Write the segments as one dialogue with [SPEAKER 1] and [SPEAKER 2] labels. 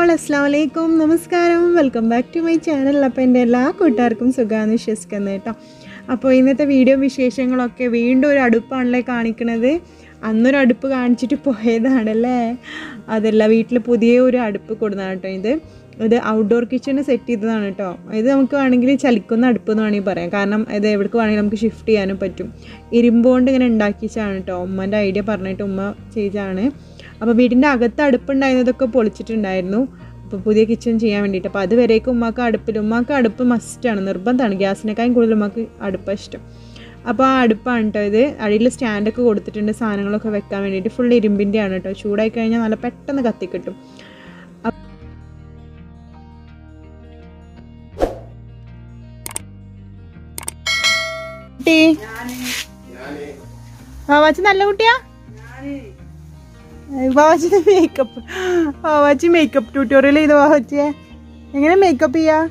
[SPEAKER 1] all അസ്സാം വലൈക്കും നമസ്കാരം welcome back to my channel അപ്പോൾ എൻ്റെ എല്ലാ കൂട്ടുകാർക്കും സുഖമാണെന്ന് വിശ്വസിക്കുന്നത് കേട്ടോ അപ്പോൾ ഇന്നത്തെ വീഡിയോ വിശേഷങ്ങളൊക്കെ വീണ്ടും ഒരു അടുപ്പാണല്ലേ കാണിക്കണത് അന്നൊരു അടുപ്പ് കാണിച്ചിട്ട് പോയതാണല്ലേ അതല്ല വീട്ടിൽ പുതിയ ഒരു അടുപ്പ് കൊടുന്നതാണ് കേട്ടോ ഇത് ഇത് ഔട്ട്ഡോർ കിച്ചണ് സെറ്റ് ചെയ്തതാണ് കേട്ടോ ഇത് നമുക്ക് വേണമെങ്കിൽ ചലിക്കുന്ന അടുപ്പ് എന്ന് വേണമെങ്കിൽ പറയാം കാരണം ഇത് എവിടേക്ക് വേണമെങ്കിൽ നമുക്ക് ഷിഫ്റ്റ് ചെയ്യാനും പറ്റും ഇരുമ്പ് കൊണ്ട് ഇങ്ങനെ ഉണ്ടാക്കിച്ചാണ് കേട്ടോ ഉമ്മൻ്റെ ഐഡിയ പറഞ്ഞിട്ട് ഉമ്മ ചെയ്താണ് അപ്പോൾ വീടിൻ്റെ അകത്ത് അടുപ്പുണ്ടായിരുന്നതൊക്കെ പൊളിച്ചിട്ടുണ്ടായിരുന്നു അപ്പോൾ പുതിയ കിച്ചൺ ചെയ്യാൻ വേണ്ടിയിട്ട് അപ്പോൾ അതുവരേക്കും ഉമ്മാക്ക് അടുപ്പിൽ ഉമ്മാക്ക് അടുപ്പ് മസ്റ്റാണ് നിർബന്ധമാണ് ഗ്യാസിനേക്കാളും കൂടുതൽ ഉമ്മാക്ക് അടുപ്പാണ് ഇഷ്ടം അപ്പോൾ ആ അടുപ്പാണ് കേട്ടോ ഇത് അടിയിൽ സ്റ്റാൻഡൊക്കെ കൊടുത്തിട്ടുണ്ട് സാധനങ്ങളൊക്കെ വെക്കാൻ വേണ്ടിയിട്ട് ഫുൾ ഇരുമ്പിൻ്റെ ആണ് കേട്ടോ ചൂടായി കഴിഞ്ഞാൽ നല്ല പെട്ടെന്ന് കത്തിക്കിട്ടും കുട്ടി വാവാച്ചി നല്ല കുട്ടിയാ Vavachi makeup Vavachi makeup tutorial ചെയ്ത് വാവാച്ചിയെ എങ്ങനെ മേക്കപ്പ് ചെയ്യാ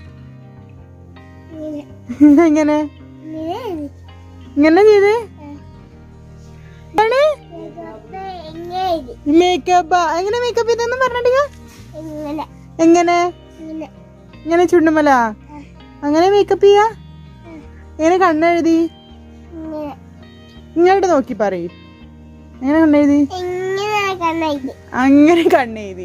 [SPEAKER 1] എങ്ങനെ ഇങ്ങനെ ചെയ്ത് മേക്കപ്പ് എങ്ങനെ മേക്കപ്പ് ചെയ്തെന്ന് പറഞ്ഞിട്ടില്ല എങ്ങനെ ഇങ്ങനെ ചുണ്ടുമല അങ്ങനെ മേക്കപ്പ് ചെയ്യാ എങ്ങനെ കണ്ണെഴുതി ഇങ്ങോട്ട് നോക്കി പറയ് എങ്ങനെ കണ്ണെഴുതി അങ്ങനെ കണ്ണെഴുതി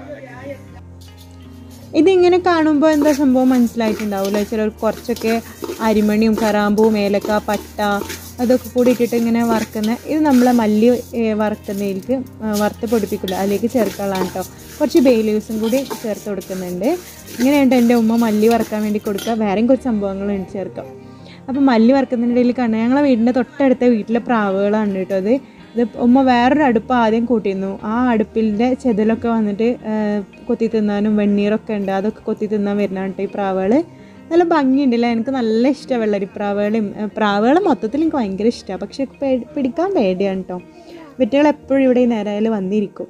[SPEAKER 1] ഇതിങ്ങനെ കാണുമ്പോൾ എന്താ സംഭവം മനസ്സിലായിട്ടുണ്ടാവില്ല ചിലർ കുറച്ചൊക്കെ അരിമണിയും കറാമ്പും ഏലക്ക പട്ട അതൊക്കെ കൂടി ഇട്ടിട്ട് ഇങ്ങനെ വറുക്കുന്ന ഇത് നമ്മളെ മല്ലി വറുക്കുന്നതിലേക്ക് വറുത്ത് പൊടിപ്പിക്കില്ല അതിലേക്ക് ചേർക്കാനുള്ളതാണ് കേട്ടോ കുറച്ച് ബേ ലീവ്സും കൂടി ചേർത്ത് കൊടുക്കുന്നുണ്ട് ഇങ്ങനെയുണ്ട് എൻ്റെ ഉമ്മ മല്ലി വറുക്കാൻ വേണ്ടി കൊടുക്കുക വേറെയും കുറച്ച് സംഭവങ്ങളുണ്ട് ചേർക്കാം അപ്പോൾ മല്ലി വറുക്കുന്നതിനിടയിൽ കണ്ട ഞങ്ങളെ വീടിൻ്റെ തൊട്ടടുത്ത വീട്ടിലെ പ്രാവുകളാണ് കേട്ടോ അത് ഇത് ഉമ്മ വേറൊരു അടുപ്പ് ആദ്യം കൂട്ടിയിരുന്നു ആ അടുപ്പിൻ്റെ ചെതലൊക്കെ വന്നിട്ട് കൊത്തി തിന്നാനും വെണ്ണീറൊക്കെ ഉണ്ട് അതൊക്കെ കൊത്തി തിന്നാൻ വരുന്നതാണ് കേട്ടോ ഈ പ്രാവുകൾ നല്ല ഭംഗിയുണ്ടല്ലേ എനിക്ക് നല്ല ഇഷ്ടമാണ് വെള്ളരിപ്രാവുകളെയും പ്രാവുകൾ മൊത്തത്തിൽ എനിക്ക് ഭയങ്കര ഇഷ്ടമാണ് പക്ഷെ പിടിക്കാൻ പേടിയാണ് കേട്ടോ വെറ്റുകൾ എപ്പോഴും ഇവിടെ ഈ നേരായാലും വന്നിരിക്കും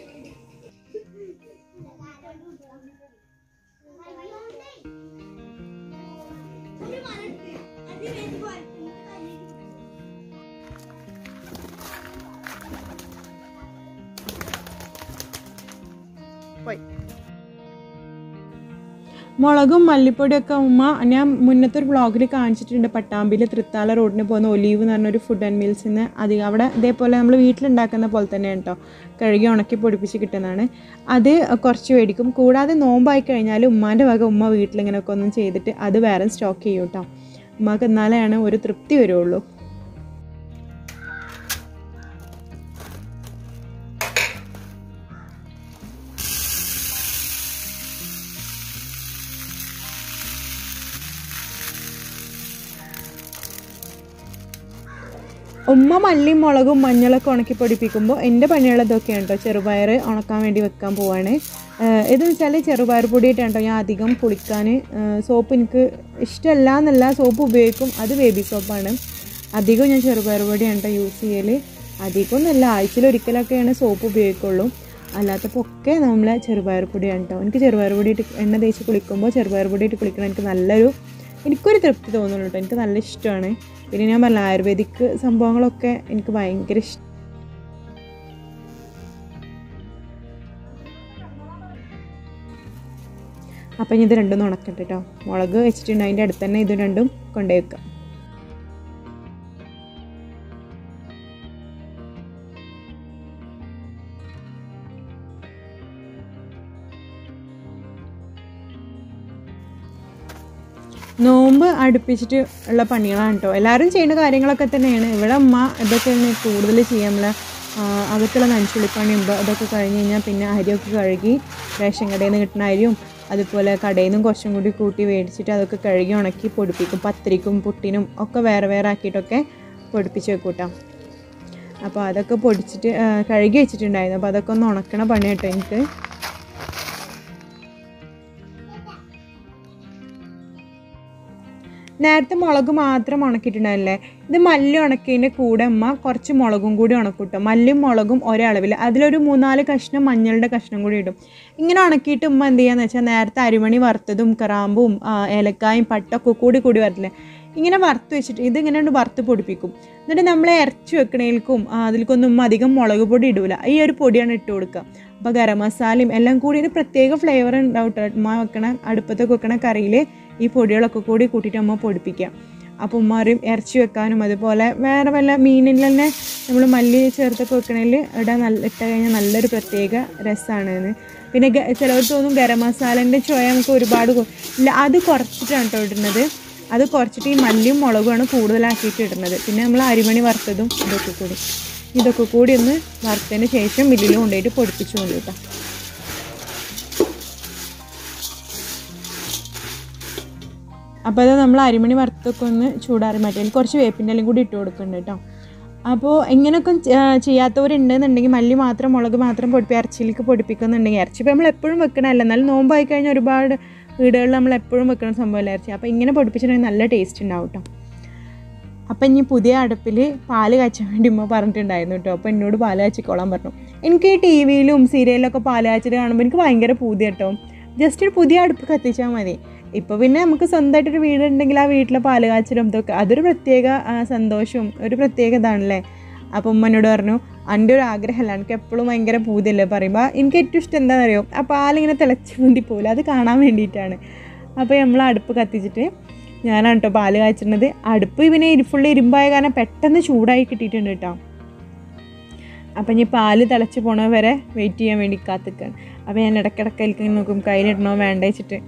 [SPEAKER 1] പോയി മുളകും മല്ലിപ്പൊടിയൊക്കെ ഉമ്മ ഞാൻ മുന്നത്തെ ഒരു വ്ളോഗിൽ കാണിച്ചിട്ടുണ്ട് പട്ടാമ്പിയിൽ തൃത്താല റോഡിന് പോകുന്ന ഒലീവ് എന്ന് പറഞ്ഞൊരു ഫുഡ് ആൻഡ് മീൽസിൽ നിന്ന് അധികം അവിടെ ഇതേപോലെ നമ്മൾ വീട്ടിലുണ്ടാക്കുന്ന പോലെ തന്നെയാണ് കേട്ടോ കഴുകി ഉണക്കി പൊടിപ്പിച്ച് കിട്ടുന്നതാണ് അത് കുറച്ച് മേടിക്കും കൂടാതെ നോമ്പായി കഴിഞ്ഞാൽ ഉമ്മാൻ്റെ വക ഉമ്മ വീട്ടിലിങ്ങനെയൊക്കെ ഒന്നും ചെയ്തിട്ട് അത് വേറെ സ്റ്റോക്ക് ചെയ്യും കേട്ടോ ഉമ്മാക്ക് എന്നാലാണ് ഒരു തൃപ്തി വരുള്ളൂ ഉമ്മ മല്ലിയും മുളകും മഞ്ഞളൊക്കെ ഉണക്കി പൊടിപ്പിക്കുമ്പോൾ എൻ്റെ പണികൾ ഇതൊക്കെയാണ് കേട്ടോ ചെറുപയർ ഉണക്കാൻ വേണ്ടി വെക്കാൻ പോവാണ് ഇതെന്ന് വെച്ചാൽ ചെറുപയർ പൊടിയിട്ടാണ് കേട്ടോ ഞാൻ അധികം കുളിക്കാൻ സോപ്പ് എനിക്ക് ഇഷ്ടമല്ല എന്നല്ല സോപ്പ് ഉപയോഗിക്കും അത് ബേബി സോപ്പാണ് അധികം ഞാൻ ചെറുപയർ പൊടിയാണ് കേട്ടോ യൂസ് ചെയ്യൽ അധികം ഒന്നല്ല ആഴ്ചയിൽ ഒരിക്കലൊക്കെയാണ് സോപ്പ് ഉപയോഗിക്കുള്ളൂ അല്ലാത്തപ്പോൾ ഒക്കെ നമ്മൾ ചെറുപയർ പൊടിയാണ് കേട്ടോ എനിക്ക് ചെറുപയർ പൊടിയിട്ട് എണ്ണ തേച്ച് കുളിക്കുമ്പോൾ ചെറുപയർ പൊടിയിട്ട് കുളിക്കണം എനിക്ക് നല്ലൊരു എനിക്കൊരു തൃപ്തി തോന്നുന്നു കേട്ടോ എനിക്ക് നല്ല ഇഷ്ടമാണ് പിന്നെ ഞാൻ പറഞ്ഞ ആയുർവേദിക് സംഭവങ്ങളൊക്കെ എനിക്ക് ഭയങ്കര ഇഷ്ടം അപ്പം ഇനി ഇത് രണ്ടും ഉണക്കട്ടെ കേട്ടോ മുളക് വെച്ചിട്ടുണ്ട് അതിൻ്റെ അടുത്ത് തന്നെ ഇത് രണ്ടും കൊണ്ടുപോയി വെക്കാം നോമ്പ് അടുപ്പിച്ചിട്ട് ഉള്ള പണികളാണ് കേട്ടോ എല്ലാവരും ചെയ്യുന്ന കാര്യങ്ങളൊക്കെ തന്നെയാണ് ഇവിടെ അമ്മ ഇതൊക്കെയാണ് കൂടുതൽ ചെയ്യാൻ നമ്മളെ അകത്തുള്ള നനച്ചുള്ളിപ്പണിയും അതൊക്കെ കഴിഞ്ഞ് കഴിഞ്ഞാൽ പിന്നെ അരിയൊക്കെ കഴുകി റേഷൻ കടയിൽ നിന്ന് കിട്ടുന്ന അരിയും അതുപോലെ കടയിൽ നിന്നും കുറച്ചും കൂടി കൂട്ടി മേടിച്ചിട്ട് അതൊക്കെ കഴുകി ഉണക്കി പൊടിപ്പിക്കും പത്തിരിക്കും പുട്ടിനും ഒക്കെ വേറെ വേറെ ആക്കിയിട്ടൊക്കെ പൊടിപ്പിച്ച് വെക്കും കേട്ടോ അപ്പോൾ അതൊക്കെ പൊടിച്ചിട്ട് കഴുകി വെച്ചിട്ടുണ്ടായിരുന്നു അപ്പോൾ അതൊക്കെ ഒന്ന് ഉണക്കണ പണി കേട്ടോ എനിക്ക് നേരത്തെ മുളക് മാത്രം ഉണക്കിയിട്ടുണ്ടായില്ലേ ഇത് മല്ലി ഉണക്കിയതിൻ്റെ കൂടെ അമ്മ കുറച്ച് മുളകും കൂടി ഉണക്കൂട്ടോ മല്ലിയും മുളകും ഒരളവിൽ അതിലൊരു മൂന്നാല് കഷ്ണം മഞ്ഞളുടെ കഷ്ണം കൂടി ഇടും ഇങ്ങനെ ഉണക്കിയിട്ട് ഉമ്മ എന്ത് ചെയ്യാന്ന് വെച്ചാൽ നേരത്തെ അരിമണി വറുത്തതും കറാമ്പും ഏലക്കായും പട്ടൊക്കെ കൂടി കൂടി വരത്തില്ലേ ഇങ്ങനെ വറുത്ത് വെച്ചിട്ട് ഇതിങ്ങനെ കൊണ്ട് വറുത്ത് പൊടിപ്പിക്കും എന്നിട്ട് നമ്മൾ ഇറച്ചി വെക്കണേൽക്കും അതിൽക്കൊന്നും അധികം മുളക് പൊടി ഇടൂല ഈ ഒരു പൊടിയാണ് ഇട്ട് കൊടുക്കുക അപ്പോൾ ഗരം മസാലയും എല്ലാം കൂടി ഒരു പ്രത്യേക ഫ്ലേവർ ഉണ്ടാവും കേട്ടോ ഉമ്മ വെക്കണ അടുപ്പത്തൊക്കെ വെക്കണ കറിയിൽ ഈ പൊടികളൊക്കെ കൂടി കൂട്ടിയിട്ട് അമ്മ പൊടിപ്പിക്കുക അപ്പോൾ ഉമ്മാരും ഇറച്ചി വെക്കാനും അതുപോലെ വേറെ വല്ല മീനിൽ തന്നെ നമ്മൾ മല്ലി ചേർത്തൊക്കെ വെക്കണതിൽ ഇടാൻ നല്ല ഇട്ട് കഴിഞ്ഞാൽ നല്ലൊരു പ്രത്യേക രസമാണ് പിന്നെ ഗ- ചിലവർ തോന്നും ഗരം മസാലേൻ്റെ ചുവ നമുക്ക് ഒരുപാട് കൊ- ഇല്ല അത് കുറച്ചിട്ടാണ് കേട്ടോ ഇടുന്നത് അത് കുറച്ചിട്ട് ഈ മല്ലിയും മുളകുമാണ് കൂടുതലാക്കിയിട്ട് ഇടുന്നത് പിന്നെ നമ്മൾ അരിമണി വറുത്തതും ഇതൊക്കെ കൂടി ഇതൊക്കെ കൂടി ഒന്ന് വറുത്തതിന് ശേഷം മില്ലിൽ കൊണ്ടുപോയിട്ട് പൊടിപ്പിച്ചു കൊണ്ട് കേട്ടോ അപ്പോൾ അത് നമ്മൾ അരിമണി വറുത്തൊക്കെ ഒന്ന് ചൂടാറി മാറ്റി അതിൽ കുറച്ച് വേപ്പിൻ്റെ എല്ലാം കൂടി ഇട്ട് കൊടുക്കുന്നുണ്ട് കേട്ടോ അപ്പോൾ ഇങ്ങനെയൊക്കെ ചെ- ചെയ്യാത്തവരുണ്ടെന്നുണ്ടെങ്കിൽ മല്ലി മാത്രം മുളക് മാത്രം പൊടിപ്പി ഇറച്ചിയിലേക്ക് പൊടിപ്പിക്കുന്നുണ്ടെങ്കിൽ ഇറച്ചി ഇപ്പോൾ നമ്മൾ എപ്പോഴും വെക്കണമല്ല എന്നാലും നോമ്പായി കഴിഞ്ഞാൽ ഒരുപാട് വീടുകളിൽ നമ്മൾ എപ്പോഴും വെക്കുന്ന സംഭവമല്ല ഇറച്ചി അപ്പോൾ ഇങ്ങനെ പൊടിപ്പിച്ചിട്ടുണ്ടെങ്കിൽ നല്ല ടേസ്റ്റ് ഉണ്ടാവും കേട്ടോ അപ്പം ഇനി പുതിയ അടുപ്പിൽ പാല് കാച്ചാൻ വേണ്ടി ഉമ്മ പറഞ്ഞിട്ടുണ്ടായിരുന്നു കേട്ടോ അപ്പോൾ എന്നോട് പാല് കാച്ചിക്കോളാൻ പറഞ്ഞു എനിക്ക് ഈ ടി വിയിലും സീരിയലിലൊക്കെ പാല് കാച്ചിട്ട് കാണുമ്പോൾ എനിക്ക് ഭയങ്കര പൂതി കേട്ടോ ജസ്റ്റ് ഒരു പുതിയ അടുപ്പ് കത്തിച്ചാൽ മതി ഇപ്പോൾ പിന്നെ നമുക്ക് സ്വന്തമായിട്ടൊരു വീടുണ്ടെങ്കിൽ ആ വീട്ടിലെ പാല് കാച്ചിലും ഇതൊക്കെ അതൊരു പ്രത്യേക ആ, സന്തോഷവും ഒരു പ്രത്യേക ഇതാണല്ലേ അപ്പോൾ ഉമ്മ എന്നോട് പറഞ്ഞു എൻ്റെ ഒരു ആഗ്രഹമല്ല എനിക്ക് എപ്പോഴും ഭയങ്കര പൂതിയല്ലേ പറയുമ്പോൾ എനിക്ക് ഏറ്റവും ഇഷ്ടം എന്താണെന്ന് അറിയോ ആ പാലിങ്ങനെ തിളച്ച് വേണ്ടി പോകില്ല അത് കാണാൻ വേണ്ടിയിട്ടാണ് അപ്പോൾ നമ്മൾ അടുപ്പ് കത്തിച്ചിട്ട് ഞാനാണ് കേട്ടോ പാല് കാച്ചുന്നത് അടുപ്പ് ഇവനെ ഫുള്ള് ഇരുമ്പായ കാരണം പെട്ടെന്ന് ചൂടായി കിട്ടിയിട്ടുണ്ട് കേട്ടോ അപ്പം ഇനി പാല് തിളച്ച് പോണ വരെ വെയിറ്റ് ചെയ്യാൻ വേണ്ടി കാത്തിക്കാണ് അപ്പോൾ ഞാൻ ഇടയ്ക്കിടയ്ക്ക് അതിലേക്ക് നോക്കും കയ്യിലിടണോ വേണ്ട വെച്ചിട്ട്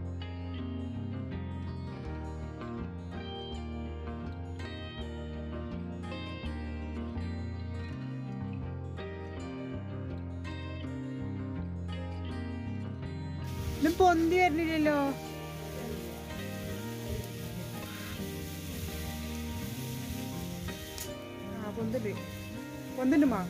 [SPEAKER 1] പൊന്തി വരുന്നില്ലല്ലോ
[SPEAKER 2] ആ പൊന്തുണ്ട് പൊന്തുണ്ട് മാ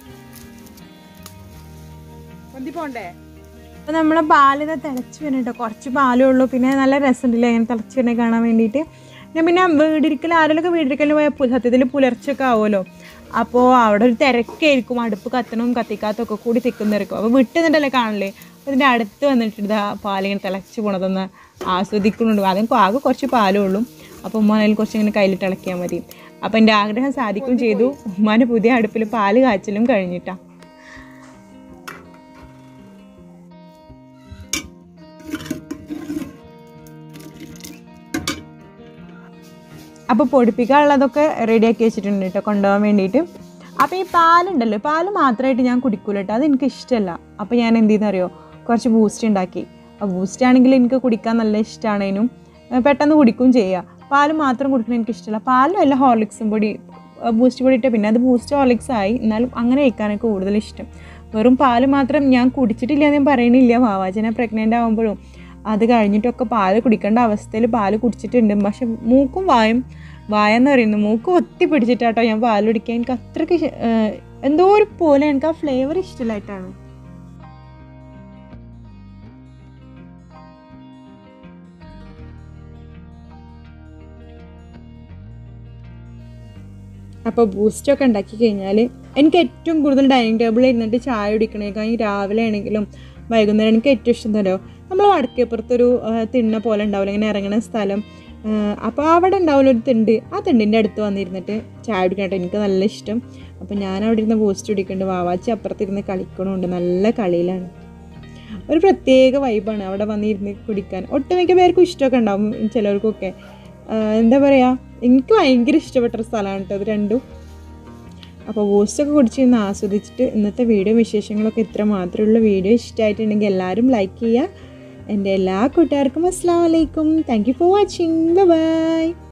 [SPEAKER 2] പൊന്തി പോണ്ടേ
[SPEAKER 1] അപ്പോൾ നമ്മളെ പാലിത് തിളച്ച് വരണം കേട്ടോ കുറച്ച് പാലേ ഉള്ളൂ പിന്നെ നല്ല രസമുണ്ടല്ലേ അങ്ങനെ തിളച്ച് വരണേ കാണാൻ വേണ്ടിയിട്ട് ഞാൻ പിന്നെ വീടിരിക്കൽ ആരെങ്കിലുമൊക്കെ വീടിരിക്കലിന് പോയാൽ പു- സത്യത്തിൽ പുലർച്ചയൊക്കെ ആവുമല്ലോ അപ്പോൾ അവിടെ ഒരു തിരക്കായിരിക്കും അടുപ്പ് കത്തണവും കത്തിക്കാത്തൊക്കെ കൂടി തിക്കുന്നിരിക്കും അപ്പോൾ വിട്ട് നിന്നിട്ടല്ലേ കാണല്ലേ അപ്പോൾ ഇതിൻ്റെ അടുത്ത് വന്നിട്ട് ഇതാ പാലിങ്ങനെ തിളച്ച് പോണതൊന്ന് ആസ്വദിക്കുന്നുണ്ട് അതിന് ആകെ കുറച്ച് പാലേ ഉള്ളൂ അപ്പോൾ ഉമ്മ അതിൽ കുറച്ച് ഇങ്ങനെ കയ്യിലിട്ട് ഇളക്കിയാൽ മതി അപ്പോൾ എൻ്റെ ആഗ്രഹം സാധിക്കും ചെയ്തു ഉമ്മാൻ്റെ പുതിയ അടുപ്പിൽ പാല് കാച്ചലും കഴിഞ്ഞിട്ടാ അപ്പോൾ പൊടിപ്പിക്കാനുള്ളതൊക്കെ റെഡിയാക്കി വെച്ചിട്ടുണ്ട് കേട്ടോ കൊണ്ടുപോകാൻ വേണ്ടിയിട്ട് അപ്പോൾ ഈ പാലുണ്ടല്ലോ പാല് മാത്രമായിട്ട് ഞാൻ കുടിക്കൂല കേട്ടോ അത് എനിക്ക് ഇഷ്ടമല്ല അപ്പോൾ ഞാൻ എന്ത് ചെയ്യുന്നറിയോ കുറച്ച് ബൂസ്റ്റ് ഉണ്ടാക്കി ആ ബൂസ്റ്റ് ആണെങ്കിൽ എനിക്ക് കുടിക്കാൻ നല്ല ഇഷ്ടമാണേനും ഏഹ് പെട്ടെന്ന് കുടിക്കുകയും ചെയ്യുക പാല് മാത്രം കുടിക്കുന്നത് എനിക്ക് ഇഷ്ടമല്ല പാലും അല്ല ഹോർലിക്സും പൊടി ബൂസ്റ്റ് പൊടി ഇട്ട് പിന്നെ അത് ബൂസ്റ്റ് ഹോർലിക്സ് ആയി എന്നാലും അങ്ങനെ കഴിക്കാനൊക്കെ കൂടുതൽ ഇഷ്ടം വെറും പാല് മാത്രം ഞാൻ കുടിച്ചിട്ടില്ല എന്ന് ഞാൻ പറയണില്ല വാവാച്ചനെ പ്രഗ്നൻ്റ് ആകുമ്പോഴും അത് കഴിഞ്ഞിട്ടൊക്കെ പാല് കുടിക്കേണ്ട അവസ്ഥയിൽ പാല് കുടിച്ചിട്ടുണ്ട് പക്ഷെ മൂക്കും വായും വായ എന്ന് പറയുന്നത് മൂക്ക് ഒത്തി പിടിച്ചിട്ടാട്ടോ ഞാൻ പാല് കുടിക്കാൻ എനിക്ക് അത്രയ്ക്ക് ഇഷ്- ഏഹ് എന്തോ ഒരു പോലെ എനിക്ക് ആ ഫ്ലേവർ ഇഷ്ടമില്ലായിട്ടാണ് അപ്പോൾ ബൂസ്റ്റൊക്കെ ഉണ്ടാക്കി കഴിഞ്ഞാൽ എനിക്ക് ഏറ്റവും കൂടുതൽ ഡൈനിങ് ടേബിളിൽ ഇരുന്നിട്ട് ചായ കുടിക്കണേക്കാൾ ഈ രാവിലെ ആണെങ്കിലും വൈകുന്നേരം എനിക്ക് ഏറ്റവും ഇഷ്ടം തരോ നമ്മൾ വടക്കേപ്പുറത്തൊരു ആ, തിണ്ണ പോലെ ഉണ്ടാവില്ല ഇങ്ങനെ ഇറങ്ങുന്ന സ്ഥലം അപ്പോൾ അവിടെ ഉണ്ടാവില്ല ഒരു തിണ്ട് ആ തിണ്ടിൻ്റെ അടുത്ത് വന്നിരുന്നിട്ട് ചായ കുടിക്കട്ടെ എനിക്ക് നല്ല ഇഷ്ടം അപ്പോൾ ഞാൻ അവിടെ ഇരുന്ന് ബൂസ്റ്റ് കുടിക്കുന്നുണ്ട് വാവാച്ചി അപ്പുറത്തിരുന്ന് കളിക്കണമുണ്ട് നല്ല കളിയിലാണ് ഒരു പ്രത്യേക വൈബാണ് അവിടെ വന്നിരുന്ന് കുടിക്കാൻ ഒട്ടുമിക്ക പേർക്കും ഇഷ്ടമൊക്കെ ഉണ്ടാവും ചിലർക്കൊക്കെ ആ, എന്താ പറയുക എനിക്ക് ഭയങ്കര ഇഷ്ടപ്പെട്ട ഒരു സ്ഥലമാണ് കേട്ടോ ഇത് രണ്ടും അപ്പോൾ ബൂസ്റ്റൊക്കെ കുടിച്ചിരുന്ന് ആസ്വദിച്ചിട്ട് ഇന്നത്തെ വീഡിയോ വിശേഷങ്ങളൊക്കെ ഇത്ര മാത്രമുള്ള വീഡിയോ ഇഷ്ടമായിട്ടുണ്ടെങ്കിൽ എല്ലാവരും ലൈക്ക് ചെയ്യുക എൻ്റെ എല്ലാ കൂട്ടുകാർക്കും അസ്സാം വലൈക്കും thank you for watching by